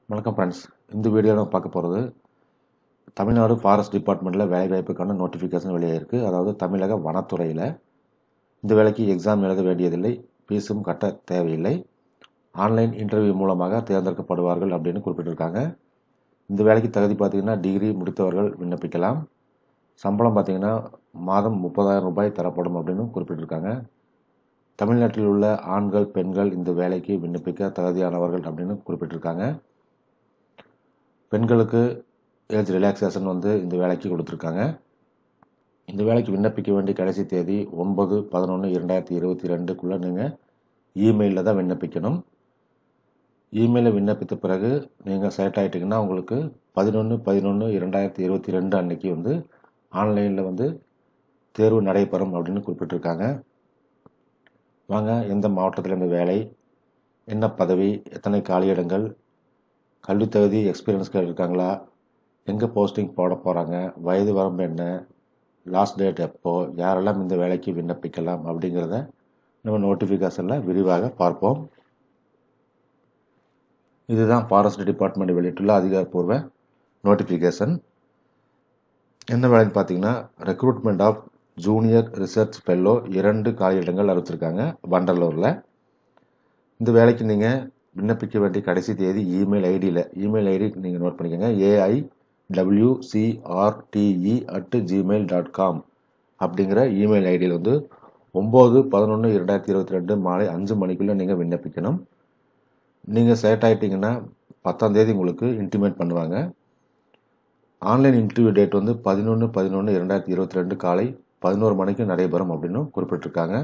வணக்கம் ஃப்ரெண்ட்ஸ் இந்த வீடியோவில் நம்ம பார்க்க போகிறது தமிழ்நாடு ஃபாரஸ்ட் டிபார்ட்மெண்ட்டில் வேலைவாய்ப்புக்கான நோட்டிஃபிகேஷன் வெளியாகிருக்கு அதாவது தமிழக வனத்துறையில் இந்த வேலைக்கு எக்ஸாம் எழுத வேண்டியதில்லை ஃபீஸும் கட்ட தேவையில்லை ஆன்லைன் இன்டர்வியூ மூலமாக தேர்ந்தெடுக்கப்படுவார்கள் அப்படின்னு குறிப்பிட்டிருக்காங்க இந்த வேலைக்கு தகுதி பார்த்திங்கன்னா டிகிரி முடித்தவர்கள் விண்ணப்பிக்கலாம் சம்பளம் பார்த்திங்கன்னா மாதம் முப்பதாயிரம் ரூபாய் தரப்படும் அப்படின்னு குறிப்பிட்டிருக்காங்க தமிழ்நாட்டில் உள்ள ஆண்கள் பெண்கள் இந்த வேலைக்கு விண்ணப்பிக்க தகுதியானவர்கள் அப்படின்னு குறிப்பிட்டிருக்காங்க பெண்களுக்கு ஏஜ் ரிலாக்ஸேஷன் வந்து இந்த வேலைக்கு கொடுத்துருக்காங்க இந்த வேலைக்கு விண்ணப்பிக்க வேண்டிய கடைசி தேதி ஒன்பது பதினொன்று இரண்டாயிரத்தி இருபத்தி ரெண்டுக்குள்ளே நீங்கள் இமெயிலில் தான் விண்ணப்பிக்கணும் இமெயிலில் விண்ணப்பித்த பிறகு நீங்கள் செலக்ட் ஆகிட்டிங்கன்னா உங்களுக்கு பதினொன்று பதினொன்று இரண்டாயிரத்தி இருபத்தி ரெண்டு அன்னைக்கு வந்து ஆன்லைனில் வந்து தேர்வு நடைபெறும் அப்படின்னு குறிப்பிட்டிருக்காங்க வாங்க எந்த மாவட்டத்தில் இந்த வேலை என்ன பதவி எத்தனை காலியிடங்கள் கல்வி தகுதி எக்ஸ்பீரியன்ஸ் இருக்காங்களா எங்கே போஸ்டிங் போட போகிறாங்க வயது வரம்பு என்ன லாஸ்ட் டேட் எப்போ யாரெல்லாம் இந்த வேலைக்கு விண்ணப்பிக்கலாம் அப்படிங்கிறத நம்ம நோட்டிஃபிகேஷனில் விரிவாக பார்ப்போம் இதுதான் ஃபாரஸ்ட் டிபார்ட்மெண்ட் வெளியிட்டுள்ள அதிகாரப்பூர்வ நோட்டிஃபிகேஷன் என்ன வேலைன்னு பார்த்தீங்கன்னா recruitment of junior research fellow இரண்டு காலியிடங்கள் அறிவிச்சிருக்காங்க வண்டலூரில் இந்த வேலைக்கு நீங்கள் விண்ணப்பிக்க வேண்டிய கடைசி தேதி இமெயில் ஐடியில் இமெயில் ஐடி நீங்கள் நோட் பண்ணிக்கோங்க AI WCRTE at Gmail dot com அப்படிங்கிற இமெயில் ஐடியில் வந்து ஒம்பது பதினொன்று இரண்டாயிரத்தி இருபத்தி ரெண்டு மாலை அஞ்சு மணிக்குள்ளே நீங்கள் விண்ணப்பிக்கணும் நீங்கள் செலக்ட் ஆகிட்டிங்கன்னா பத்தாம் தேதி உங்களுக்கு இன்டிமேட் பண்ணுவாங்க ஆன்லைன் இன்டர்வியூ டேட் வந்து பதினொன்று பதினொன்று இரண்டாயிரத்தி இருபத்தி ரெண்டு காலை பதினோரு மணிக்கு நடைபெறும் அப்படின்னு குறிப்பிட்டிருக்காங்க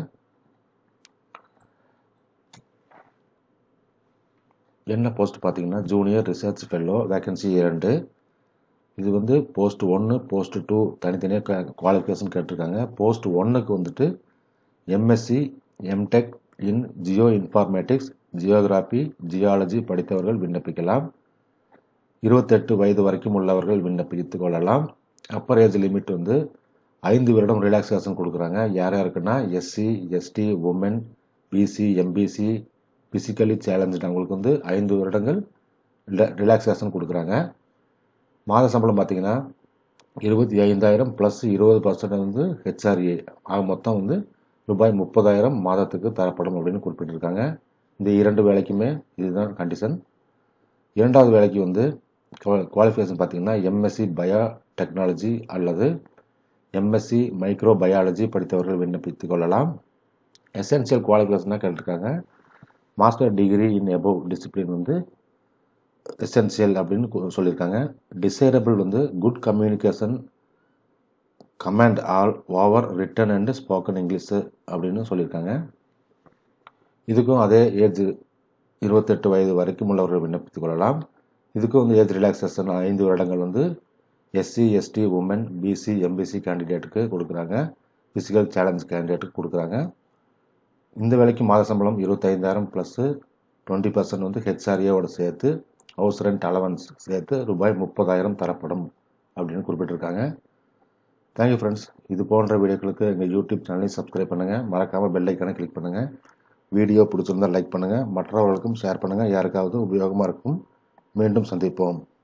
என்ன போஸ்ட் பார்த்தீங்கன்னா ஜூனியர் ரிசர்ச் ஃபெல்லோ வேக்கன்சி இரண்டு இது வந்து போஸ்ட் ஒன்று போஸ்ட் டூ தனித்தனியாக குவாலிஃபிகேஷன் கேட்டிருக்காங்க போஸ்ட் ஒன்றுக்கு வந்துட்டு MSc MTech in geoinformatics geography geology படித்தவர்கள் விண்ணப்பிக்கலாம் இருபத்தெட்டு வயது வரைக்கும் உள்ளவர்கள் விண்ணப்பித்து கொள்ளலாம் அப்பர் ஏஜ் லிமிட் வந்து ஐந்து வருடம் ரிலாக்ஸேஷன் கொடுக்குறாங்க யார் யாருக்குன்னா SC ST women BC MBC physically challenge அவங்களுக்கு வந்து ஐந்து வருடங்கள் ரிலாக்ஸேஷன் கொடுக்குறாங்க மாத சம்பளம் பார்த்தீங்கன்னா இருபத்தி ஐந்தாயிரம் ப்ளஸ் இருபது பர்சன்ட் வந்து ஹெச்ஆர்ஏ ஆக மொத்தம் வந்து ரூபாய் முப்பதாயிரம் மாதத்துக்கு தரப்படும் அப்படின்னு குறிப்பிட்டிருக்காங்க இந்த இரண்டு வேலைக்குமே இதுதான் கண்டிஷன் இரண்டாவது வேலைக்கு வந்து குவாலிஃபிகேஷன் பார்த்தீங்கன்னா எம்எஸ்சி பயோ டெக்னாலஜி அல்லது எம்எஸ்சி மைக்ரோ பயாலஜி படித்தவர்கள் விண்ணப்பித்து கொள்ளலாம் எசென்சியல் குவாலிஃபிகேஷனாக கேட்டிருக்காங்க master degree in above discipline வந்து எசென்சியல் அப்படின்னு சொல்லியிருக்காங்க டிசைரபிள் வந்து good communication command all over written and spoken English அப்படின்னு சொல்லியிருக்காங்க இதுக்கும் அதே ஏஜ் இருபத்தெட்டு வயது வரைக்கும் உள்ளவர்கள் விண்ணப்பித்துக் கொள்ளலாம் இதுக்கும் வந்து ஏஜ் ரிலாக்ஸேஷன் ஐந்து வருடங்கள் வந்து SC ST women BC MBC கேண்டிடேட்டுக்கு கொடுக்குறாங்க ஃபிசிக்கல் சேலஞ்ச் கேண்டிடேட்டுக்கு கொடுக்குறாங்க இந்த வேலைக்கு மாத சம்பளம் இருபத்தைந்தாயிரம் ப்ளஸ்ஸு டுவெண்ட்டி பர்சன்ட் வந்து ஹெச்ஆர்ஏவோட சேர்த்து ஹவுஸ் ரெண்ட் அலவன்ஸ் சேர்த்து ரூபாய் முப்பதாயிரம் தரப்படும் அப்படின்னு குறிப்பிட்டிருக்காங்க தேங்க்யூ ஃப்ரெண்ட்ஸ் இது போன்ற வீடியோக்களுக்கு எங்கள் யூடியூப் சேனலையும் சப்ஸ்கிரைப் பண்ணுங்கள் மறக்காமல் பெல் ஐக்கானை கிளிக் பண்ணுங்கள் வீடியோ பிடிச்சிருந்தால் லைக் பண்ணுங்கள் மற்றவர்களுக்கும் ஷேர் பண்ணுங்கள் யாருக்காவது உபயோகமாக இருக்கும் மீண்டும் சந்திப்போம்